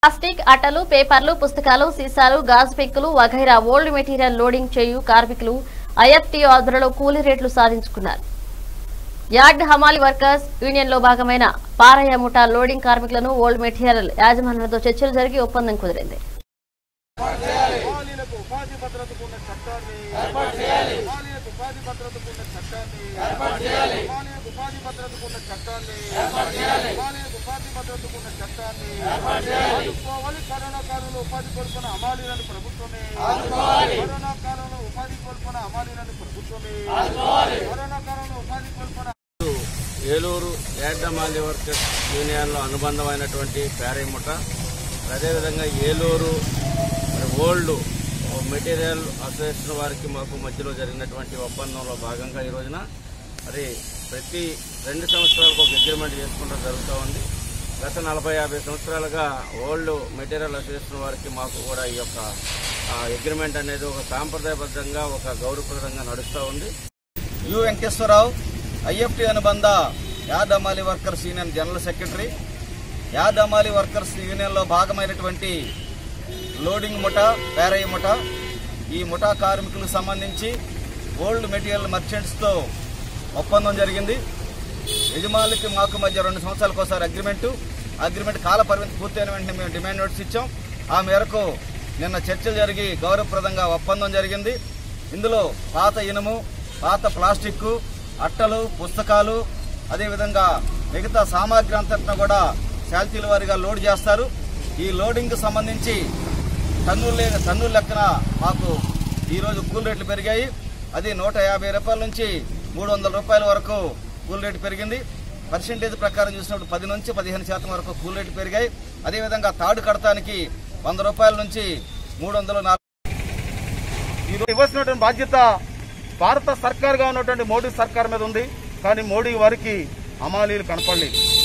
plastic అట్టలు పేపర్లు పుస్తకాలు సీసాలు గాజు పెంకులు వగైరా ఓల్డ్ మెటీరియల్ లోడింగ్ చేయు కార్మికులు ఐఎఫ్టీఓ ఆధ్వర్యంలో కూలీ రేట్లు సాధించుకున్నారు యార్డ్ హమాలి వర్కర్స్ యూనియన్ లో భాగమైన పారయ్య ముఠా లోడింగ్ కార్మికులను ఓల్డ్ మెటీరియల్ యాజమాన్యంతో చర్చలు జరిగి ఒప్పందం కుదిరింది ఖాళీలకు ఉపాధి భద్రతకు ఉన్న చట్టాన్ని ఖాళీలకు ఉపాధి భద్రతకు ఉన్న చట్టాన్ని ఖాళీలకు ఉపాధి భద్రతకు ఉన్న చట్టాన్ని ఖాళీలకు ఉపాధి భద్రతకు ఉన్న చట్టాన్ని ఆదుకోవాలి కరోనా కాలంలో ఉపాధి కోల్పోయిన అమాలీలను ప్రభుత్వమే కరోనా కాలంలో ఉపాధి కోల్పోయిన అమాలీలను ప్రభుత్వమే కరోనా కాలంలో ఉపాధి కోల్పోయిన ఏలూరు యాడ్డమాలి వర్కర్స్ యూనియన్లో అనుబంధమైనటువంటి ప్యారేముట అదేవిధంగా ఏలూరు మరి ఓల్డ్ మెటీరియల్ అసోసియేషన్ వారికి మాకు మధ్యలో జరిగినటువంటి ఒప్పందంలో భాగంగా ఈ రోజున మరి ప్రతి రెండు సంవత్సరాలకు ఒక అగ్రిమెంట్ చేసుకుంటూ జరుగుతూ ఉంది గత నలభై యాభై సంవత్సరాలుగా ఓల్డ్ మెటీరియల్ అసోసియేషన్ వారికి మాకు కూడా ఈ యొక్క అగ్రిమెంట్ అనేది ఒక సాంప్రదాయబద్ధంగా ఒక గౌరవప్రదంగా నడుస్తూ ఉంది యు వెంకటేశ్వరరావు ఐఎఫ్టి అనుబంధ యాద్ అమాలి workers union general secretary yard అమాలి వర్కర్స్ యూనియన్లో భాగమైనటువంటి లోడింగ్ ముఠా పేరయ్య ముఠా ఈ ముఠా కార్మికులకు సంబంధించి ఓల్డ్ మెటీరియల్ మర్చెంట్స్తో ఒప్పందం జరిగింది యజమానులకి మాకు మధ్య రెండు సంవత్సరాలకు ఒకసారి అగ్రిమెంటు అగ్రిమెంట్ కాల పరిమితి పూర్తయిన వెంటనే మేము డిమాండ్ నోటీస్ ఇచ్చాం ఆ మేరకు నిన్న చర్చలు జరిగి గౌరవప్రదంగా ఒప్పందం జరిగింది ఇందులో పాత ఇనుము పాత ప్లాస్టిక్ అట్టలు పుస్తకాలు అదేవిధంగా మిగతా సామాగ్రి అంతటిని కూడా శాల్తీల వారిగా లోడ్ చేస్తారు ఈ లోడింగ్కి సంబంధించి టన్నుల లే- టన్నుల లెక్కన మాకు ఈరోజు కూల్ రేట్లు పెరిగాయి అది నూట యాభై రూపాయల నుంచి మూడు వందల రూపాయల వరకు కూల్ రేటు పెరిగింది పర్సెంటేజ్ ప్రకారం చూసినప్పుడు పది నుంచి పదిహేను శాతం వరకు కూల్ రేట్లు పెరిగాయి అదేవిధంగా తాడు కడతానికి వంద రూపాయల నుంచి మూడు వందలు నాలుగు ఈరోజు ఇవ్వాల్సినటువంటి బాధ్యత భారత సర్కార్గా ఉన్నటువంటి మోడీ సర్కార్ మీద ఉంది కానీ మోడీ వారికి అమాలీలు కనపడలేదు